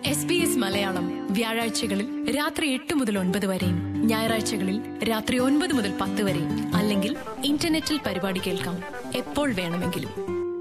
S B S Malayalam വ്യാഴാഴ്ചകളിൽ രാത്രി എട്ട് മുതൽ ഒൻപത് വരെയും ഞായറാഴ്ചകളിൽ രാത്രി ഒൻപത് മുതൽ പത്ത് വരെയും അല്ലെങ്കിൽ ഇന്റർനെറ്റിൽ പരിപാടി കേൾക്കാം എപ്പോൾ വേണമെങ്കിലും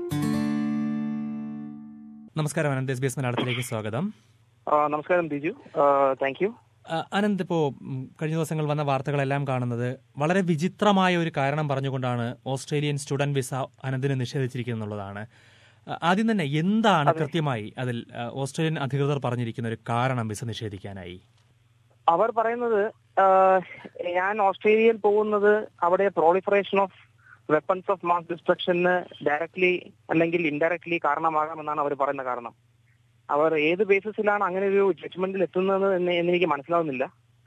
നമസ്കാരം അനന്ത് എസ് ബി എസ് മലയാളത്തിലേക്ക് സ്വാഗതം ആ, നമസ്കാരം ബിജു താങ്ക് യു ആ, അനന്ത് ഇപ്പോൾ ഉം, കഴിഞ്ഞ ദിവസങ്ങൾ വന്ന വാർത്തകളെല്ലാം കാണുന്നത് വളരെ വിചിത്രമായ ഒരു കാരണം പറഞ്ഞുകൊണ്ടാണ് ഓസ്ട്രേലിയൻ സ്റ്റുഡന്റ് വിസ അനന്തിന് നിഷേധിച്ചിരിക്കുന്നുള്ളതാണ് ആ, ആദ്യം തന്നെ എന്താണ് കൃത്യമായി അതിൽ ആ, ഓസ്ട്രേലിയൻ അധികൃതർ പറഞ്ഞിരിക്കുന്ന ഒരു കാരണം വിസ നിഷേധിക്കാനായി അവർ പറയുന്നത് ആ, ഞാൻ ഓസ്ട്രേലിയയിൽ പോകുന്നത് അവിടെ proliferation of weapons of mass destruction directly അല്ലെങ്കിൽ ഇൻഡയറക്ട്ലി കാരണമാകാമെന്നാണ് അവർ പറയുന്ന കാരണം അവർ ഏത് ബേസിസിലാണ് അങ്ങനെ ഒരു ജഡ്ജ്മെന്റിൽ എത്തുന്നത് എന്ന് എന്ന് എനിക്ക് മനസ്സിലാവുന്നില്ല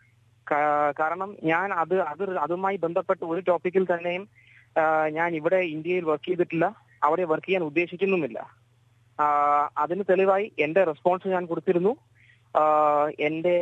കാ- കാരണം ഞാൻ അത് അത് അതുമായി ബന്ധപ്പെട്ട് ഒരു ടോപ്പിക്കിൽ തന്നെയും ആ, ഞാൻ ഇവിടെ ഇന്ത്യയിൽ വർക്ക് ചെയ്തിട്ടില്ല അവിടെ വർക്ക് ചെയ്യാൻ ഉദ്ദേശിക്കുന്നുമില്ല ആ, അതിന് തെളിവായി എന്റെ റെസ്പോൺസ് ഞാൻ കൊടുത്തിരുന്നു ആ, എന്റെ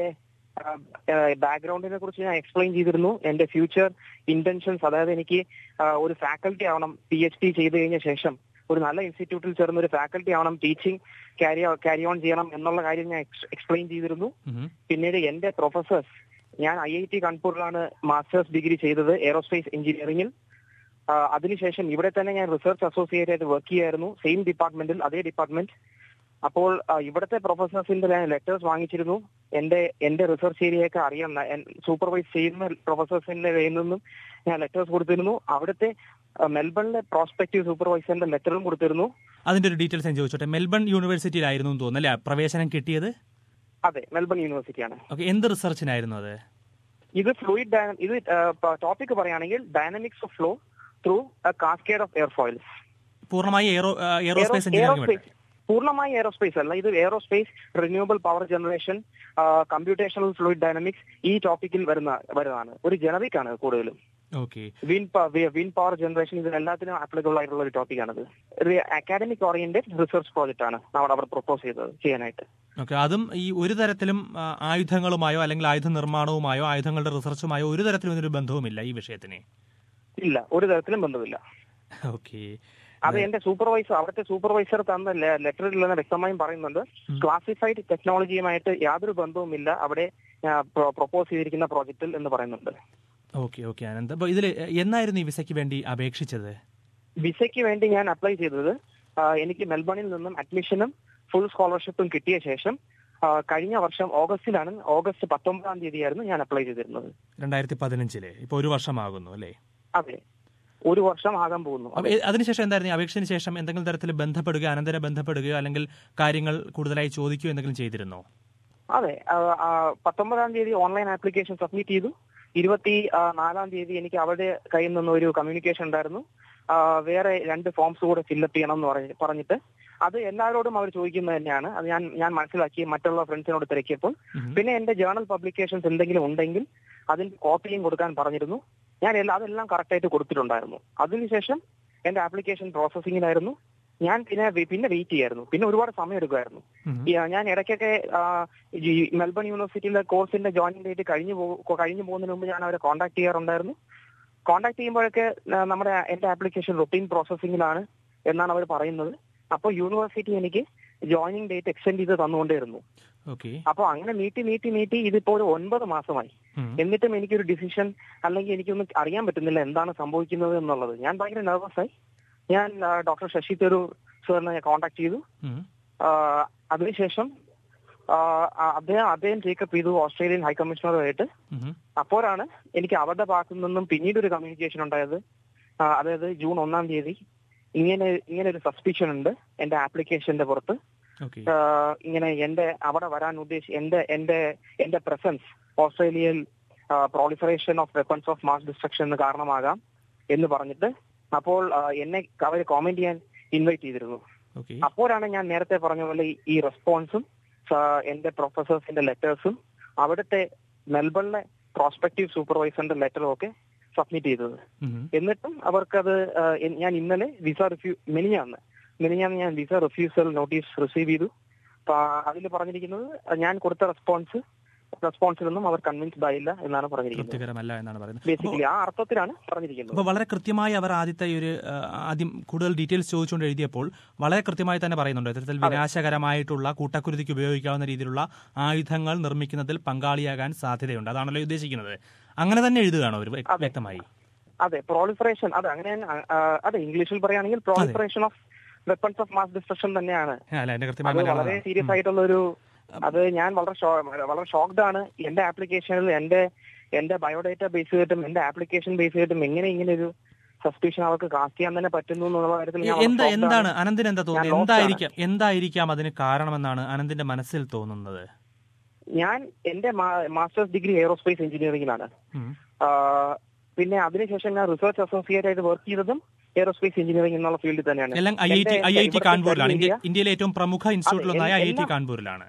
ബാക്ക്ഗ്രൗണ്ടിനെ കുറിച്ച് ഞാൻ എക്സ്പ്ലെയിൻ ചെയ്തിരുന്നു എന്റെ ഫ്യൂച്ചർ ഇന്റൻഷൻസ് അതായത് എനിക്ക് ആ, ഒരു ഫാക്കൽറ്റി ആവണം പി എച്ച് ഡി ചെയ്ത് കഴിഞ്ഞ ശേഷം ഒരു നല്ല ഇൻസ്റ്റിറ്റ്യൂട്ടിൽ ചേർന്ന് ഒരു ഫാക്കൽറ്റി ആവണം ടീച്ചിങ് ക്യാരി ക്യാരി ഓൺ ചെയ്യണം എന്നുള്ള കാര്യം ഞാൻ എക്സ്പ്ലെയിൻ ചെയ്തിരുന്നു ഉം. പിന്നീട് എന്റെ പ്രൊഫസേഴ്സ് ഞാൻ ഐ ഐ ടി കാൺപൂരിലാണ് മാസ്റ്റേഴ്സ് ഡിഗ്രി ചെയ്തത് എയറോസ്പേസ് എഞ്ചിനീയറിംഗിൽ ആ, അതിനുശേഷം ഇവിടെ തന്നെ ഞാൻ റിസർച്ച് അസോസിയേറ്റ് ആയിട്ട് വർക്ക് ചെയ്യായിരുന്നു സെയിം ഡിപ്പാർട്ട്മെന്റിൽ അതേ ഡിപ്പാർട്ട്മെന്റ് അപ്പോൾ ആ, ഇവിടുത്തെ പ്രൊഫസേഴ്സിന്റെ ഞാൻ ലെറ്റേഴ്സ് വാങ്ങിച്ചിരുന്നു എന്റെ എന്റെ റിസർച്ച് ഏരിയയൊക്കെ അറിയാം സൂപ്പർവൈസ് ചെയ്യുന്ന പ്രൊഫസേഴ്സിന്റെ കയ്യിൽ നിന്നും ഞാൻ ലെറ്റേഴ്സ് കൊടുത്തിരുന്നു അവിടുത്തെ ആ, മെൽബണിലെ പ്രോസ്പെക്റ്റീവ് സൂപ്പർവൈസറിന്റെ ലെറ്ററും കൊടുത്തിരുന്നു അതിന്റെ ഒരു ഡീറ്റെയിൽസ് ഞാൻ ചോദിച്ചോട്ടെ മെൽബൺ യൂണിവേഴ്സിറ്റിയിലായിരുന്നു എന്ന് തോന്നുന്നു അല്ലേ പ്രവേശനം കിട്ടിയത് അതെ മെൽബൺ യൂണിവേഴ്സിറ്റിയാണ് ഓക്കെ എന്ത് റിസർച്ചിനായിരുന്നു അത് ഇത് ഫ്ലൂയിഡ് ഇത് ടോപ്പിക് പറയുകയാണെങ്കിൽ dynamics of flow through cascade of airfoils പൂർണ്ണമായി എയറോ എയറോസ്പേസ് എഞ്ചിനീയറിംഗ് വേണ്ടി പൂർണ്ണമായി എയറോസ്പേസ് അല്ല ഇത് aerospace renewable power generation computational fluid dynamics ഈ ടോപ്പിക്കിൽ വരുന്ന വരുന്നതാണ് ഒരു ജനറിക് ആണ് കൂടുതലും okay wind wind power generation ഇതിനെല്ലാത്തിനും ആപ്ലിക്കബിൾ ആയിട്ടുള്ള ഒരു ടോപ്പിക്കാണിത് ഒരു അക്കാഡമിക് ഓറിയന്റഡ് റിസർച്ച് പ്രോജക്റ്റ് ആണ് നമ്മൾ അവർ പ്രൊപ്പോസ് ചെയ്തത് ചെയ്യാനായിട്ട് ഓക്കെ അതും ഈ ഒരു തരത്തിലും ആ, ആയുധങ്ങളുമായോ അല്ലെങ്കിൽ ആയുധ നിർമ്മാണവുമായോ ആയുധങ്ങളുടെ റിസർച്ചുമായോ ഒരു തരത്തിലും ഇതിനൊരു ബന്ധവുമില്ല ഈ വിഷയത്തിന് ഇല്ല ഒരു തരത്തിലും ബന്ധമില്ല ഓക്കെ അത് എന്റെ സൂപ്പർവൈസർ അവിടുത്തെ സൂപ്പർവൈസർ തന്ന ലെറ്ററിൽ നിന്ന് വ്യക്തമായും പറയുന്നുണ്ട് ക്ലാസിഫൈഡ് ടെക്നോളജിയുമായിട്ട് യാതൊരു ബന്ധവുമില്ല അവിടെ പ്രൊപ്പോസ് ചെയ്തിരിക്കുന്ന പ്രോജക്റ്റിൽ എന്ന് പറയുന്നുണ്ട് ഓക്കെ ഓക്കെ ആനന്ദ് അപ്പോൾ ഇതിൽ എന്നായിരുന്നു ഈ വിസയ്ക്ക് വേണ്ടി അപേക്ഷിച്ചത് വിസയ്ക്ക് വേണ്ടി ഞാൻ അപ്ലൈ ചെയ്തത് ആ, എനിക്ക് മെൽബണിൽ നിന്നും അഡ്മിഷനും ഫുൾ സ്കോളർഷിപ്പും കിട്ടിയ ശേഷം ആ, കഴിഞ്ഞ വർഷം ഓഗസ്റ്റിലാണ് ഓഗസ്റ്റ് പത്തൊമ്പതാം തീയതിയായിരുന്നു ഞാൻ അപ്ലൈ ചെയ്തിരുന്നത് രണ്ടായിരത്തി പതിനഞ്ചില് ഇപ്പോൾ ഒരു വർഷമാകുന്നു അല്ലേ അതെ ഒരു വർഷം ആകാൻ പോകുന്നു അപ്പോൾ ഏ- അതിനുശേഷം എന്തായിരുന്നു ഈ അപേക്ഷന് ശേഷം എന്തെങ്കിലും തരത്തിൽ ബന്ധപ്പെടുകയോ അനന്തരം ബന്ധപ്പെടുകയോ അല്ലെങ്കിൽ കാര്യങ്ങൾ കൂടുതലായി ചോദിക്കുകയോ എന്തെങ്കിലും ചെയ്തിരുന്നോ അതെ ആ, ആ, പത്തൊമ്പതാം തീയതി ഓൺലൈൻ ആപ്ലിക്കേഷൻ സബ്മിറ്റ് ചെയ്തു ഇരുപത്തി ആ, നാലാം തീയതി എനിക്ക് അവരുടെ കയ്യിൽ നിന്ന് ഒരു കമ്മ്യൂണിക്കേഷൻ ഉണ്ടായിരുന്നു ആ, വേറെ രണ്ട് ഫോംസ് കൂടെ ഫില്ലപ്പ് ചെയ്യണം എന്ന് പറഞ്ഞ് പറഞ്ഞിട്ട് അത് എല്ലാവരോടും അവർ ചോദിക്കുന്നത് തന്നെയാണ് അത് ഞാൻ ഞാൻ മനസ്സിലാക്കി മറ്റുള്ള ഫ്രണ്ട്സിനോട് തിരക്കിയപ്പോൾ ഉം. പിന്നെ എന്റെ ജേർണൽ പബ്ലിക്കേഷൻസ് എന്തെങ്കിലും ഉണ്ടെങ്കിൽ അതിന്റെ കോപ്പിയും കൊടുക്കാൻ പറഞ്ഞിരുന്നു ഞാൻ എല്ലാ അതെല്ലാം കറക്റ്റ് ആയിട്ട് കൊടുത്തിട്ടുണ്ടായിരുന്നു അതിനുശേഷം എന്റെ ആപ്ലിക്കേഷൻ പ്രോസസ്സിംഗിലായിരുന്നു ഞാൻ പിന്നെ വെ- പിന്നെ വെയിറ്റ് ചെയ്യായിരുന്നു പിന്നെ ഒരുപാട് സമയം എടുക്കുമായിരുന്നു ഉം. ഈ, ആ, ഞാൻ ഇടയ്ക്കൊക്കെ ആ, ഈ മെൽബൺ യൂണിവേഴ്സിറ്റിയിലെ കോഴ്സിന്റെ ജോയിനിങ് ഡേറ്റ് കഴിഞ്ഞു പോ- കഴിഞ്ഞു പോകുന്നതിന് മുമ്പ് ഞാൻ അവരെ കോൺടാക്ട് ചെയ്യാറുണ്ടായിരുന്നു കോൺടാക്ട് ചെയ്യുമ്പോഴൊക്കെ ആ, നമ്മുടെ എന്റെ ആപ്ലിക്കേഷൻ റൊട്ടീൻ പ്രോസസ്സിംഗിലാണ് എന്നാണ് അവർ പറയുന്നത് അപ്പോൾ യൂണിവേഴ്സിറ്റി എനിക്ക് ജോയിനിങ് ഡേറ്റ് എക്സ്റ്റെൻഡ് ചെയ്ത് തന്നുകൊണ്ടേയിരുന്നു ഓക്കെ അപ്പോൾ അങ്ങനെ നീട്ടി നീട്ടി നീട്ടി ഇതിപ്പോ ഒരു ഒൻപത് മാസമായി ഉം. എന്നിട്ടും എനിക്കൊരു ഡിസിഷൻ അല്ലെങ്കിൽ എനിക്കൊന്നും അറിയാൻ പറ്റുന്നില്ല എന്താണ് സംഭവിക്കുന്നത് എന്നുള്ളത് ഞാൻ ഭയങ്കര നെർവസ് ആയി ഞാൻ ഡോക്ടർ ശശി തരൂർ സാറിനെ ഞാൻ കോൺടാക്ട് ചെയ്തു ഉം. ആ, അതിനുശേഷം ആ, ആ, അദ്ദേഹം അദ്ദേഹം ടേക്കപ്പ് ചെയ്തു ഓസ്ട്രേലിയൻ ഹൈക്കമ്മീഷണറുമായിട്ട് ഉം. അപ്പോഴാണ് എനിക്ക് അവരുടെ ഭാഗത്തു നിന്നും പിന്നീട് ഒരു കമ്മ്യൂണിക്കേഷൻ ഉണ്ടായത് ആ, അതായത് ജൂൺ ഒന്നാം തീയതി ഇങ്ങനെ ഇങ്ങനെ ഒരു സസ്പിഷൻ ഉണ്ട് എന്റെ ആപ്ലിക്കേഷന്റെ പുറത്ത് ഓക്കെ ആ, ഇങ്ങനെ എന്റെ അവിടെ വരാൻ ഉദ്ദേശിച്ച് എന്റെ എന്റെ എന്റെ പ്രസൻസ് ഓസ്ട്രേലിയയിൽ proliferation of weapons of mass destruction കാരണമാകാം എന്ന് പറഞ്ഞിട്ട് അപ്പോൾ ആ, എന്നെ അവർ കോമെന്റ് ചെയ്യാൻ ഇൻവൈറ്റ് ചെയ്തിരുന്നു ഓക്കെ അപ്പോഴാണ് ഞാൻ നേരത്തെ പറഞ്ഞ പോലെ ഈ- ഈ റെസ്പോൺസും എന്റെ പ്രൊഫസേഴ്സിന്റെ ലെറ്റേഴ്സും അവിടുത്തെ മെൽബണിലെ പ്രോസ്പെക്റ്റീവ് സൂപ്പർവൈസറിന്റെ ലെറ്ററും ഒക്കെ സബ്മിറ്റ് ചെയ്തത് ഉം. എന്നിട്ടും അവർക്കത് ആ, എ- ഞാൻ ഇന്നലെ വിസ റിഫ്യൂ മെനിഞ്ഞാന്ന് മെനിഞ്ഞാന്ന് ഞാൻ വിസ റിഫ്യൂസൽ നോട്ടീസ് റിസീവ് ചെയ്തു അതിൽ പറഞ്ഞിരിക്കുന്നത് ഞാൻ കൊടുത്ത റെസ്പോൺസ് റെസ്പോൺസിലൊന്നും അവർ കൺവിൻസ്ഡ് ആയില്ല എന്നാണ് പറഞ്ഞിരിക്കുന്നത് തൃപ്തികരമല്ല എന്നാണ് പറയുന്നത് ബേസിക്കലി ആ അർത്ഥത്തിലാണ് പറഞ്ഞിരിക്കുന്നത് അപ്പോൾ വളരെ കൃത്യമായി അവർ ആദ്യത്തെ ഈ ഒരു ആ, ആദ്യം കൂടുതൽ ഡീറ്റെയിൽസ് ചോദിച്ചുകൊണ്ട് എഴുതിയപ്പോൾ വളരെ കൃത്യമായി തന്നെ പറയുന്നുണ്ട് ഇത്തരത്തിൽ വിനാശകരമായിട്ടുള്ള കൂട്ടക്കുരുതിക്ക് ഉപയോഗിക്കാവുന്ന രീതിയിലുള്ള ആയുധങ്ങൾ നിർമ്മിക്കുന്നതിൽ പങ്കാളിയാകാൻ സാധ്യതയുണ്ട് അതാണല്ലോ ഉദ്ദേശിക്കുന്നത് അങ്ങനെ തന്നെ എഴുതുകയാണോ അവർ വ്യ- വ്യക്തമായി അതെ പ്രോളിഫറേഷൻ അതെ അങ്ങനെ ആ, അതെ ഇംഗ്ലീഷിൽ പറയുകയാണെങ്കിൽ proliferation of weapons of mass destruction തന്നെയാണ് അല്ല എന്റെ കൃത്യമായ അത് മലയാളം വളരെ അതാണ്. സീരിയസ് ആയിട്ടുള്ള ഒരു അത് ഞാൻ വളരെ ഷോ- വളരെ ഷോക്ക്ഡ് ആണ് എന്റെ ആപ്ലിക്കേഷനിൽ എന്റെ എന്റെ ബയോഡേറ്റ ബേസ് ചെയ്തിട്ടും എന്റെ ആപ്ലിക്കേഷൻ ബേസ് ചെയ്തിട്ടും എങ്ങനെ ഇങ്ങനെ ഒരു സസ്പീഷൻ അവർക്ക് കാസ്റ്റ് ചെയ്യാൻ തന്നെ പറ്റുന്നു എന്നുള്ള കാര്യത്തിൽ ഞാൻ വളരെ എന്താ shocked ആണ്. എന്താണ് അനന്തിന് എന്താ തോന്നുന്നത് ഞാൻ lost എന്തായിരിക്കാം എന്തായിരിക്കാം അതിന് കാരണമെന്നാണ് അനന്തിന്റെ മനസ്സിൽ തോന്നുന്നത് ഞാൻ എന്റെ മാസ്റ്റേഴ്സ് ഡിഗ്രി എയറോസ്പേസ് എഞ്ചിനീയറിംഗിലാണ് ഉം. പിന്നെ അതിനുശേഷം ഞാൻ റിസർച്ച് അസോസിയേറ്റ് ആയിട്ട് വർക്ക് ചെയ്തതും എയറോസ്പേസ് എഞ്ചിനീയറിംഗ് എന്നുള്ള ഫീൽഡിൽ തന്നെയാണ് എല്ലാം ഐ ഐ ടി എന്റെ- ഐ ഐ ടി ഇവിടുത്തെ കാൺപൂരിലാണ് ഇന്ത്യ- കരിയർ- ഇന്ത്യയിലെ ഏറ്റവും പ്രമുഖ ഇൻസ്റ്റിറ്റ്യൂട്ടിലൊന്നായ ഐ ഐ ടി എല്ലാം- കാൺപൂരിലാണ്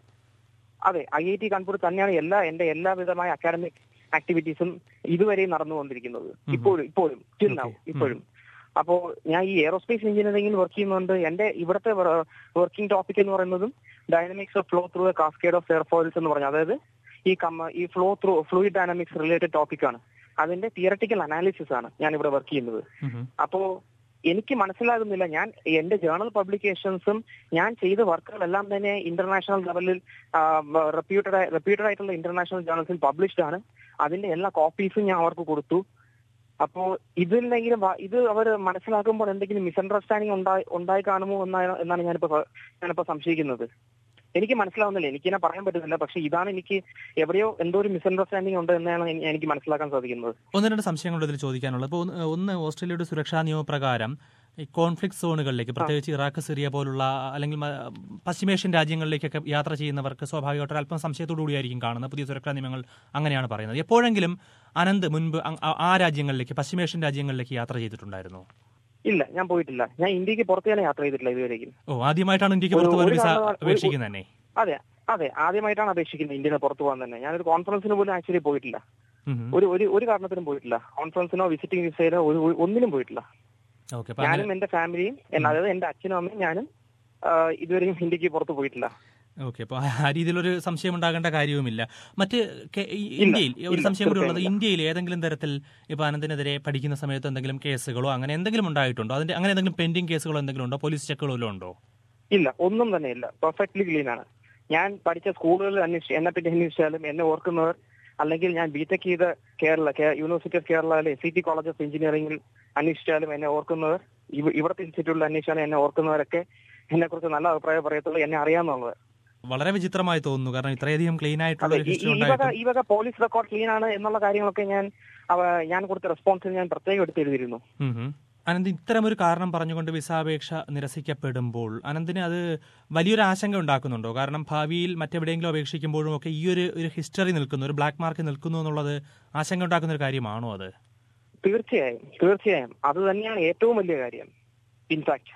അതെ ഐ ഐ ടി കാൺപൂർ തന്നെയാണ് എല്ലാ എന്റെ എല്ലാവിധമായ അക്കാഡമിക് ആക്ടിവിറ്റീസും ഇതുവരെയും നടന്നുകൊണ്ടിരിക്കുന്നത് ഇപ്പോഴും ഇപ്പോഴും still now, ഇപ്പോഴും അപ്പോ ഞാൻ ഈ എയറോസ്പേസ് എഞ്ചിനീയറിംഗിൽ വർക്ക് ചെയ്യുന്നുണ്ട് എന്റെ ഇവിടുത്തെ വർക്കിംഗ് ടോപ്പിക് എന്ന് പറയുന്നതും dynamics of flow through cascade of airfoils എന്ന് പറഞ്ഞാൽ അതായത് ഈ കമ്മ ഈ flow through fluid dynamics related ടോപ്പിക്കാണ് അതിന്റെ തിയറട്ടിക്കൽ അനാലിസിസ് ആണ് ഞാൻ ഇവിടെ വർക്ക് ചെയ്യുന്നത് ഉം. അപ്പോ എനിക്ക് മനസ്സിലാകുന്നില്ല ഞാൻ എന്റെ ജേർണൽ പബ്ലിക്കേഷൻസും ഞാൻ ചെയ്ത വർക്കുകളെല്ലാം തന്നെ ഇന്റർനാഷണൽ ലെവലിൽ റെപ്യൂട്ടഡ് റെപ്യൂട്ടഡ് ആയിട്ടുള്ള ഇന്റർനാഷണൽ ജേർണൽസിൽ പബ്ലിഷ്ഡ് ആണ് അതിന്റെ എല്ലാ കോപ്പീസും ഞാൻ അവർക്ക് കൊടുത്തു അപ്പോ ഇതിലെങ്കിലും വ- ഇത് അവർ മനസ്സിലാക്കുമ്പോൾ എന്തെങ്കിലും മിസ്അണ്ടർസ്റ്റാൻഡിങ് ഉണ്ടായി ഉണ്ടായി കാണുമോ എന്നാണ് എന്നാണ് ഞാനിപ്പോ സ- ഞാനിപ്പോ സംശയിക്കുന്നത് എനിക്ക് മനസ്സിലാവുന്നില്ല എനിക്കിനെ പറയാൻ പറ്റുന്നില്ല പക്ഷെ ഇതാണ് എനിക്ക് എവിടെയോ എന്തോ ഒരു മിസ്അണ്ടർസ്റ്റാൻഡിങ് ഉണ്ട് എന്നാണ് എനി- എനിക്ക് മനസ്സിലാക്കാൻ സാധിക്കുന്നത് ഒന്ന് രണ്ട് സംശയങ്ങൾ ഇതിൽ ചോദിക്കാനുള്ളത് ഇപ്പോൾ ഒന്ന് ഒന്ന് ഓസ്ട്രേലിയയുടെ സുരക്ഷാ നിയമപ്രകാരം ഈ കോൺഫ്ലിക്ട് സോണുകളിലേക്ക് പ്രത്യേകിച്ച് ഇറാഖ് സിറിയ പോലുള്ള അല്ലെങ്കിൽ മ- പശ്ചിമേഷ്യൻ രാജ്യങ്ങളിലേക്കൊക്കെ യാത്ര ചെയ്യുന്നവർക്ക് സ്വാഭാവികമായിട്ട് അല്പം സംശയത്തോടു കൂടിയായിരിക്കും കാണുന്നത് പുതിയ സുരക്ഷാ നിയമങ്ങൾ അങ്ങനെയാണ് പറയുന്നത് എപ്പോഴെങ്കിലും അനന്ത് മുൻപ് അ- ആ- ആ രാജ്യങ്ങളിലേക്ക് പശ്ചിമേഷ്യൻ രാജ്യങ്ങളിലേക്ക് യാത്ര ചെയ്തിട്ടുണ്ടായിരുന്നു ഇല്ല ഞാൻ പോയിട്ടില്ല ഞാൻ ഇന്ത്യക്ക് പുറത്ത് തന്നെ യാത്ര ചെയ്തിട്ടില്ല ഇതുവരെയും ഓ ആദ്യമായിട്ടാണ് ഇന്ത്യക്ക് ഒരു- പുറത്ത് പോകാൻ ഒരു വിസ കാരണവ- ഒരു- അപേക്ഷിക്കുന്നത് തന്നെ അതെ അതെ ആദ്യമായിട്ടാണ് അപേക്ഷിക്കുന്നത് ഇന്ത്യയിൽ പുറത്തു പോകാൻ തന്നെ ഞാനൊരു കോൺഫറൻസിന് പോലും ആക്ച്വലി പോയിട്ടില്ല ഉം. ഒരു ഒരു ഒരു കാരണത്തിനും പോയിട്ടില്ല കോൺഫറൻസിനോ വിസിറ്റിംഗ് വിസയിലോ ഒരു ഒരു- ഒന്നിനും പോയിട്ടില്ല ഓക്കെ അപ്പൊ അങ്ങനെ- ഞാനും എന്റെ ഫാമിലിയും എന്ന- അതായത് എന്റെ അച്ഛനും അമ്മയും ഞാനും ആ, ഇതുവരെയും ഇന്ത്യക്ക് പുറത്ത് പോയിട്ടില്ല ഓക്കെ അപ്പോൾ ആ രീതിയിലൊരു സംശയം ഉണ്ടാകേണ്ട കാര്യവുമില്ല മറ്റ് കെ- ഈ ഇല്ല, ഇന്ത്യയിൽ ഒരു ഇല്ല, സംശയം കൂടി ഉള്ളത് തീർച്ചയായും ഇന്ത്യയിൽ ഏതെങ്കിലും തരത്തിൽ ഇപ്പൊ അനന്തിനെതിരെ പഠിക്കുന്ന സമയത്ത് എന്തെങ്കിലും കേസുകളോ അങ്ങനെ എന്തെങ്കിലും ഉണ്ടായിട്ടുണ്ടോ അതിന്റെ അങ്ങനെ എന്തെങ്കിലും പെൻഡിങ് കേസുകളോ എന്തെങ്കിലും ഉണ്ടോ പോലീസ് ചെക്കുകളോ വല്ലതും ഉണ്ടോ ഇല്ല ഒന്നും തന്നെ ഇല്ല പെർഫെക്റ്റ്ലി ക്ലീൻ ആണ് ഞാൻ പഠിച്ച സ്കൂളുകളിൽ അന്വേഷിച്ച് എന്നെ പറ്റി അന്വേഷിച്ചാലും എന്നെ ഓർക്കുന്നവർ അല്ലെങ്കിൽ ഞാൻ ബിടെക് ചെയ്ത കേരള കേ- യൂണിവേഴ്സിറ്റി ഓഫ് കേരളയിലെ S C T college of എഞ്ചിനീയറിംഗിൽ അന്വേഷിച്ചാലും എന്നെ ഓർക്കുന്നവർ ഇവ- ഇവിടുത്തെ ഇൻസ്റ്റിറ്റ്യൂട്ടിൽ അന്വേഷിച്ചാലും എന്നെ ഓർക്കുന്നവരൊക്കെ എന്നെ കുറിച്ച് നല്ല അഭിപ്രായം പറയത്തുള്ളൂ എന്നെ അറിയാമെന്നുള്ളത് വളരെ വിചിത്രമായി തോന്നുന്നു കാരണം ഇത്രയധികം ക്ലീൻ ആയിട്ടുള്ള അതെ ഒരു ഈ- ഹിസ്റ്ററി ഈ വക ഉണ്ടായിട്ട് ഈ വക പോലീസ് റെക്കോർഡ് ക്ലീൻ ആണ് എന്നുള്ള കാര്യങ്ങളൊക്കെ ഞാൻ അവ- ഞാൻ കൊടുത്ത റെസ്പോൺസിൽ ഞാൻ പ്രത്യേകം എടുത്ത് എഴുതിയിരുന്നു ഉം ഉം. അനന്ത് ഇത്തരമൊരു കാരണം പറഞ്ഞുകൊണ്ട് വിസാപേക്ഷ നിരസിക്കപ്പെടുമ്പോൾ അനന്തിന് അത് വലിയൊരു ആശങ്ക ഉണ്ടാക്കുന്നുണ്ടോ കാരണം ഭാവിയിൽ മറ്റെവിടെയെങ്കിലും അപേക്ഷിക്കുമ്പോഴും ഒക്കെ ഈ ഒരു ഒരു ഹിസ്റ്ററി നിൽക്കുന്നു ഒരു ബ്ലാക്ക് മാർക്ക് നിൽക്കുന്നു എന്നുള്ളത് ആശങ്ക ഉണ്ടാക്കുന്ന ഒരു കാര്യമാണോ അത് തീർച്ചയായും തീർച്ചയായും അത് തന്നെയാണ് ഏറ്റവും വലിയ കാര്യം ഇൻഫാക്ട്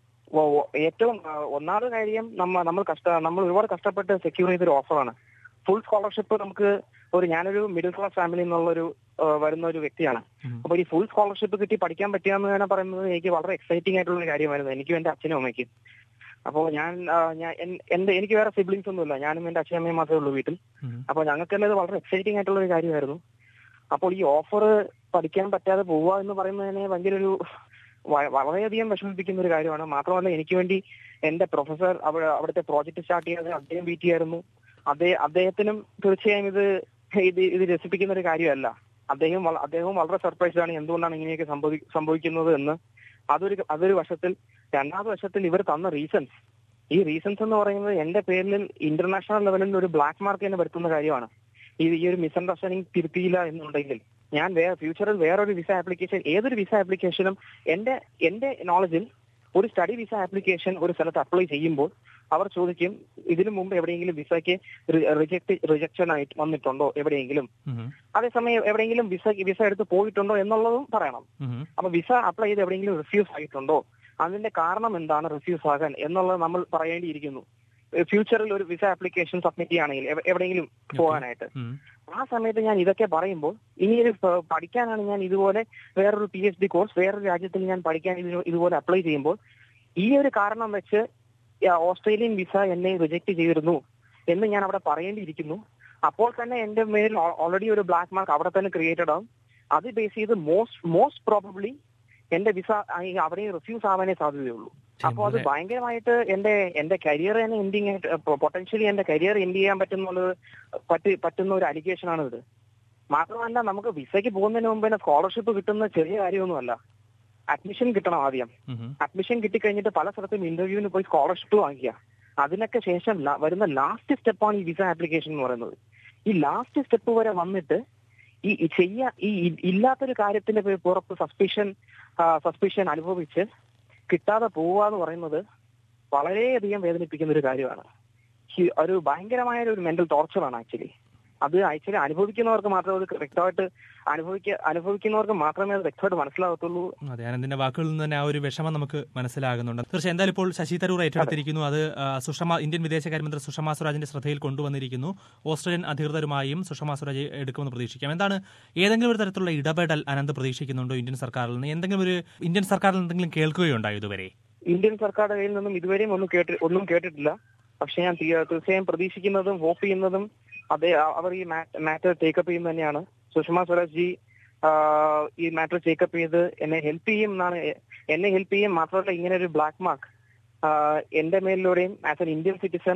ഏറ്റവും ആ, ഒന്നാമത് കാര്യം നമ്മ നമ്മൾ കഷ്ട നമ്മൾ ഒരുപാട് കഷ്ടപ്പെട്ട് സെക്യൂർ ചെയ്തൊരു ഓഫറാണ് ഫുൾ സ്കോളർഷിപ്പ് നമുക്ക് ഒരു ഞാനൊരു മിഡിൽ ക്ലാസ് ഫാമിലി എന്നുള്ളൊരു ആ, വരുന്ന ഒരു വ്യക്തിയാണ് ഉം. അപ്പൊ ഈ ഫുൾ സ്കോളർഷിപ്പ് കിട്ടി പഠിക്കാൻ പറ്റുക എന്ന് പറയുന്നത് എനിക്ക് വളരെ എക്സൈറ്റിംഗ് ആയിട്ടുള്ള ഒരു കാര്യമായിരുന്നു എനിക്കും എന്റെ അച്ഛനും അമ്മയ്ക്കും അപ്പോൾ ഞാൻ ആ, ഞാൻ എൻ- എന്റെ എനിക്ക് വേറെ സിബ്ലിങ്സ് ഒന്നുമില്ല ഞാനും എന്റെ അച്ഛനും അമ്മയും മാത്രമേ ഉള്ളൂ വീട്ടിൽ ഉം. അപ്പൊ ഞങ്ങൾക്ക് തന്നെ ഇത് വളരെ എക്സൈറ്റിംഗ് ആയിട്ടുള്ള ഒരു കാര്യമായിരുന്നു അപ്പോൾ ഈ ഓഫർ പഠിക്കാൻ പറ്റാതെ പോവുക എന്ന് പറയുന്നതിനെ ഭയങ്കര ഒരു വ- വളരെയധികം വിഷമിപ്പിക്കുന്ന ഒരു കാര്യമാണ് മാത്രമല്ല എനിക്ക് വേണ്ടി എന്റെ പ്രൊഫസർ അവിടെ അവിടുത്തെ പ്രോജക്ട് സ്റ്റാർട്ട് ചെയ്യാതെ അദ്ദേഹം വീറ്റ് ചെയ്യായിരുന്നു അതേ അദ്ദേഹത്തിനും തീർച്ചയായും ഇത് ഇത് ഇത് രസിപ്പിക്കുന്ന ഒരു കാര്യമല്ല അദ്ദേഹം വള- അദ്ദേഹവും വളരെ സർപ്രൈസ്ഡ് ആണ് എന്തുകൊണ്ടാണ് ഇങ്ങനെയൊക്കെ സംഭവി സംഭവിക്കുന്നത് എന്ന് അതൊരു അതൊരു വശത്തിൽ രണ്ടാമത്തെ വശത്തിൽ ഇവർ തന്ന റീസൺസ് ഈ റീസൺസ് എന്ന് പറയുന്നത് എന്റെ പേരിൽ ഇന്റർനാഷണൽ ലെവലിൽ ഒരു ബ്ലാക്ക് മാർക്ക് തന്നെ വരുത്തുന്ന കാര്യമാണ് ഈ ഈ ഒരു മിസ്അണ്ടർസ്റ്റാൻഡിങ് തിരുത്തിയില്ല എന്നുണ്ടെങ്കിൽ ഞാൻ വേറെ ഫ്യൂച്ചറിൽ വേറൊരു വിസ ആപ്ലിക്കേഷൻ ഏതൊരു വിസ ആപ്ലിക്കേഷനും എന്റെ എന്റെ നോളജിൽ ഒരു സ്റ്റഡി വിസ ആപ്ലിക്കേഷൻ ഒരു സ്ഥലത്ത് അപ്ലൈ ചെയ്യുമ്പോൾ അവർ ചോദിക്കും ഇതിനു മുമ്പ് എവിടെയെങ്കിലും വിസയ്ക്ക് റിജക്ട് റിജക്ഷൻ ആയിട്ട് വന്നിട്ടുണ്ടോ എവിടെയെങ്കിലും ഉം. അതേസമയം എവിടെയെങ്കിലും വിസ വിസ എടുത്ത് പോയിട്ടുണ്ടോ എന്നുള്ളതും പറയണം ഉം. അപ്പൊ വിസ അപ്ലൈ ചെയ്ത് എവിടെയെങ്കിലും റിഫ്യൂസ് ആയിട്ടുണ്ടോ അതിന്റെ കാരണം എന്താണ് റിഫ്യൂസ് ആകാൻ എന്നുള്ളത് നമ്മൾ പറയേണ്ടിയിരിക്കുന്നു ഫ്യൂച്ചറിൽ ഒരു വിസ ആപ്ലിക്കേഷൻ സബ്മിറ്റ് ചെയ്യുകയാണെങ്കിൽ എവ- എവിടെയെങ്കിലും പോകാനായിട്ട് ഉം. ആ സമയത്ത് ഞാൻ ഇതൊക്കെ പറയുമ്പോൾ ഇനി ഒരു പ- പഠിക്കാനാണ് ഞാൻ ഇതുപോലെ വേറൊരു പി എച്ച് ഡി കോഴ്സ് വേറൊരു രാജ്യത്തിൽ ഞാൻ പഠിക്കാൻ ഇതിന് ഇതുപോലെ അപ്ലൈ ചെയ്യുമ്പോൾ ഈ ഒരു കാരണം വെച്ച് ആ, ഓസ്ട്രേലിയൻ വിസ എന്നെ റിജക്ട് ചെയ്തിരുന്നു എന്ന് ഞാൻ അവിടെ പറയേണ്ടിയിരിക്കുന്നു അപ്പോൾ തന്നെ എന്റെ മേൽ ഓൾറെഡി ഒരു ബ്ലാക്ക് മാർക്ക് അവിടെ തന്നെ ക്രിയേറ്റഡ് ആവും അത് ബേസ് ചെയ്ത് മോസ്റ്റ് മോസ്റ്റ് പ്രോബബ്ലി എന്റെ വിസ അവിടെ റിഫ്യൂസ് ആവാനേ സാധ്യതയുള്ളൂ അപ്പോൾ അത് ഭയങ്കരമായിട്ട് എന്റെ എന്റെ കരിയർ തന്നെ എൻഡിങ് ആയിട്ട് പൊട്ടൻഷ്യലി എന്റെ കരിയർ എൻഡ് ചെയ്യാൻ പറ്റുന്നുള്ളത് പറ്റി പറ്റുന്ന ഒരു അലിഗേഷൻ ആണ് ഇത് മാത്രമല്ല നമുക്ക് വിസയ്ക്ക് പോകുന്നതിന് മുമ്പ് തന്നെ സ്കോളർഷിപ്പ് കിട്ടുന്ന ചെറിയ കാര്യമൊന്നുമല്ല അഡ്മിഷൻ കിട്ടണം ആദ്യം അഡ്മിഷൻ കിട്ടിക്കഴിഞ്ഞിട്ട് പല സ്ഥലത്തും ഇന്റർവ്യൂവിന് പോയി സ്കോളർഷിപ്പ് വാങ്ങിക്കുക അതിനൊക്കെ ശേഷം ല- വരുന്ന ലാസ്റ്റ് സ്റ്റെപ്പാണ് ഈ വിസ ആപ്ലിക്കേഷൻ എന്ന് പറയുന്നത് ഈ ലാസ്റ്റ് സ്റ്റെപ്പ് വരെ വന്നിട്ട് ഈ ഈ ചെയ്യാ ഈ ഇ- ഇല്ലാത്തൊരു കാര്യത്തിന്റെ പേ- പുറത്ത് സസ്പിഷൻ സസ്പിഷൻ അനുഭവിച്ച് കിട്ടാതെ പോവുക എന്ന് പറയുന്നത് വളരെയധികം വേദനിപ്പിക്കുന്ന ഒരു കാര്യമാണ് ഈ ഒരു ഭയങ്കരമായ ഒരു മെന്റൽ ടോർച്ചറാണ് ആക്ച്വലി അത് ആക്ച്വലി അനുഭവിക്കുന്നവർക്ക് മാത്രമേ അത് വ്യക്തമായിട്ട് അനുഭവിക്ക അനുഭവിക്കുന്നവർക്ക് മാത്രമേ അത് വ്യക്തമായിട്ട് മനസ്സിലാകത്തുള്ളൂ അതെ അനന്തിന്റെ വാക്കുകളിൽ നിന്ന് തന്നെ ആ ഒരു വിഷമം നമുക്ക് മനസ്സിലാകുന്നുണ്ട് തീർച്ചയായും എന്തായാലും ഇപ്പോൾ ശശി തരൂർ ഏറ്റെടുത്തിരിക്കുന്നു അത് ആ, സുഷമ ഇന്ത്യൻ വിദേശകാര്യമന്ത്രി സുഷമ സ്വരാജിന്റെ ശ്രദ്ധയിൽ കൊണ്ടുവന്നിരിക്കുന്നു ഓസ്ട്രേലിയൻ അധികൃതരുമായും സുഷമ സ്വരാജ് എടുക്കുമെന്ന് പ്രതീക്ഷിക്കാം എന്താണ് ഏതെങ്കിലും ഒരു തരത്തിലുള്ള ഇടപെടൽ അനന്ത് പ്രതീക്ഷിക്കുന്നുണ്ടോ ഇന്ത്യൻ സർക്കാരിൽ നിന്ന് എന്തെങ്കിലും ഒരു ഇന്ത്യൻ സർക്കാരിൽ എന്തെങ്കിലും കേൾക്കുകയുണ്ടായോ ഇതുവരെ ഇന്ത്യൻ സർക്കാരുടെ കയ്യിൽ നിന്നും ഇതുവരെയും ഒന്നും കേട്ടി ഒന്നും കേട്ടിട്ടില്ല പക്ഷെ ഞാൻ തീ- തീർച്ചയായും പ്രതീക്ഷിക്കുന്നതും ഹോപ്പ് ചെയ്യുന്നതും അതേ അ- അവർ ഈ മാറ്റർ ടേക്കപ്പ് ചെയ്യുന്ന തന്നെയാണ് സുഷമ സ്വരാജ് ജി ആ, ഈ മാറ്റർ ടേക്കപ്പ് ചെയ്ത് എന്നെ ഹെൽപ്പ് ചെയ്യും എന്നാണ് എ- എന്നെ ഹെൽപ്പ് ചെയ്യും മാത്രമല്ല ഇങ്ങനെ ഒരു ബ്ലാക്ക് മാർക്ക് എന്റെ മേലിലൂടെയും ആസ് എൻ ഇന്ത്യൻ സിറ്റിസൺ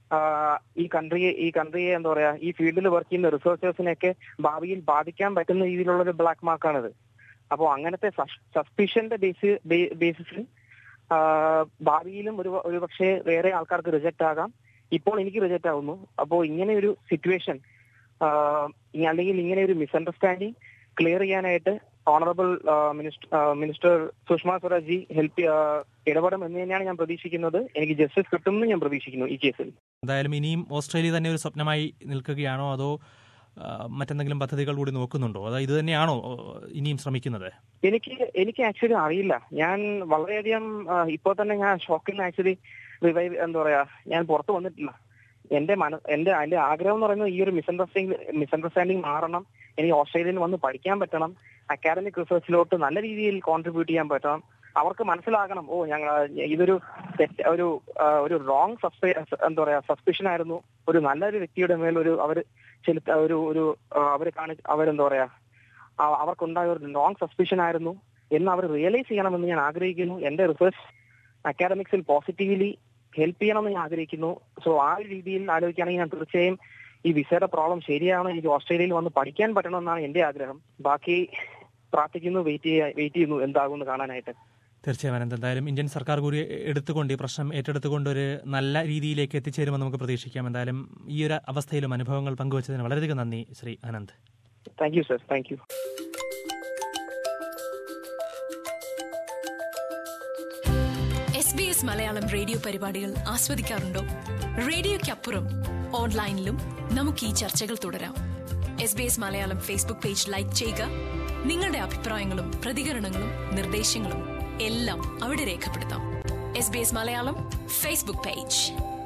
ഈ കൺട്രിയെ ഈ കൺട്രിയെ എന്താ പറയാ ഈ ഫീൽഡിൽ വർക്ക് ചെയ്യുന്ന റിസർച്ചേഴ്സിനെയൊക്കെ ഭാവിയിൽ ബാധിക്കാൻ പറ്റുന്ന രീതിയിലുള്ള ഒരു ബ്ലാക്ക് മാർക്കാണിത് അപ്പോൾ അങ്ങനത്തെ സസ്പിഷന്റെ ബേസ് ബേസിസിൽ ആഹ് ഭാവിയിലും ഒരു ഒരു പക്ഷേ വേറെ ആൾക്കാർക്ക് റിജക്റ്റ് ആകാം ഇപ്പോൾ എനിക്ക് റിജക്റ്റ് ആവുന്നു അപ്പോൾ ഇങ്ങനെ ഒരു സിറ്റുവേഷൻ അല്ലെങ്കിൽ ഇങ്ങനെ ഒരു മിസ്അണ്ടർസ്റ്റാൻഡിങ് ക്ലിയർ ചെയ്യാനായിട്ട് honourable minister minister Sushma Swaraj ji help ഇടപെടും എന്ന് തന്നെയാണ് ഞാൻ പ്രതീക്ഷിക്കുന്നത് എനിക്ക് ജസ്റ്റിസ് കിട്ടുമെന്ന് ഞാൻ പ്രതീക്ഷിക്കുന്നു ഈ കേസിൽ എന്തായാലും ഇനിയും ഓസ്ട്രേലിയ തന്നെ ഒരു സ്വപ്നമായി നിൽക്കുകയാണോ അതോ ആ, മറ്റെന്തെങ്കിലും പദ്ധതികൾ കൂടി നോക്കുന്നുണ്ടോ അതോ ഇത് തന്നെയാണോ ഓ, ഇനിയും ശ്രമിക്കുന്നത് എനിക്ക് എനിക്ക് ആക്ച്വലി അറിയില്ല ഞാൻ വളരെയധികം ഇപ്പോൾ തന്നെ ഞാൻ ഷോക്കിൽ നിന്ന് ആക്ച്വലി റിവൈവ് എന്താ പറയാ ഞാൻ പുറത്ത് വന്നിട്ടില്ല എന്റെ മന എന്റെ എന്റെ ആഗ്രഹം എന്ന് പറയുന്നത് ഈ ഒരു മിസ്അണ്ടർസ്റ്റാൻഡിങ് മിസ്അണ്ടർസ്റ്റാൻഡിങ് മാറണം എനിക്ക് ഓസ്ട്രേലിയയിൽ വന്ന് പഠിക്കാൻ പറ്റണം അക്കാഡമിക് റിസർച്ചിലോട്ട് നല്ല രീതിയിൽ കോൺട്രിബ്യൂട്ട് ചെയ്യാൻ പറ്റണം അവർക്ക് മനസ്സിലാകണം ഓ ഞങ്ങൾ ഇതൊരു തെറ്റ് ഒരു ആ, ഒരു റോങ് സസ്പെ എന്താ പറയാ സസ്പിഷൻ ആയിരുന്നു ഒരു നല്ലൊരു വ്യക്തിയുടെ മേൽ ഒരു അവർ ചെലുത്ത ഒരു ഒരു ആ, അവര് കാണി അവരെന്താ പറയാ ആ- അവർക്കുണ്ടായ ഒരു ലോങ് സസ്പിഷൻ ആയിരുന്നു എന്ന് അവർ റിയലൈസ് ചെയ്യണമെന്ന് ഞാൻ ആഗ്രഹിക്കുന്നു എന്റെ റിസർച്ച് അക്കാഡമിക്സിൽ പോസിറ്റീവ്ലി ഹെൽപ്പ് ചെയ്യണമെന്ന് ഞാൻ ആഗ്രഹിക്കുന്നു സോ ആ ഒരു രീതിയിൽ ആലോചിക്കുകയാണെങ്കിൽ ഞാൻ തീർച്ചയായും ഈ വിസയുടെ പ്രോബ്ലം ശരിയാണ് എനിക്ക് ഓസ്ട്രേലിയയിൽ വന്ന് പഠിക്കാൻ പറ്റണമെന്നാണ് എന്റെ ആഗ്രഹം ബാക്കി പ്രാർത്ഥിക്കുന്നു വെയിറ്റ് ചെയ്യാ വെയിറ്റ് ചെയ്യുന്നു എന്താകുമെന്ന് കാണാനായിട്ട് തീർച്ചയായും അനന്ത് എന്തായാലും ഇന്ത്യൻ സർക്കാർ കൂടി എടുത്തുകൊണ്ട് ഈ പ്രശ്നം ഏറ്റെടുത്തുകൊണ്ട് ഒരു നല്ല രീതിയിലേക്ക് എത്തിച്ചേരുമെന്ന് നമുക്ക് പ്രതീക്ഷിക്കാം എന്തായാലും ഈ ഒരു അവസ്ഥയിലും അനുഭവങ്ങൾ പങ്കുവച്ചതിന് വളരെയധികം നന്ദി Shri Ananth thank you sir thank you S B S Malayalam radio പരിപാടികൾ ആസ്വദിക്കാറുണ്ടോ റേഡിയോയ്ക്കപ്പുറം ഓൺലൈനിലും നമുക്ക് ഈ ചർച്ചകൾ തുടരാം S B S Malayalam Facebook page like ചെയ്യുക നിങ്ങളുടെ അഭിപ്രായങ്ങളും പ്രതികരണങ്ങളും നിർദ്ദേശങ്ങളും എല്ലാം അവിടെ രേഖപ്പെടുത്താം S B S Malayalam Facebook page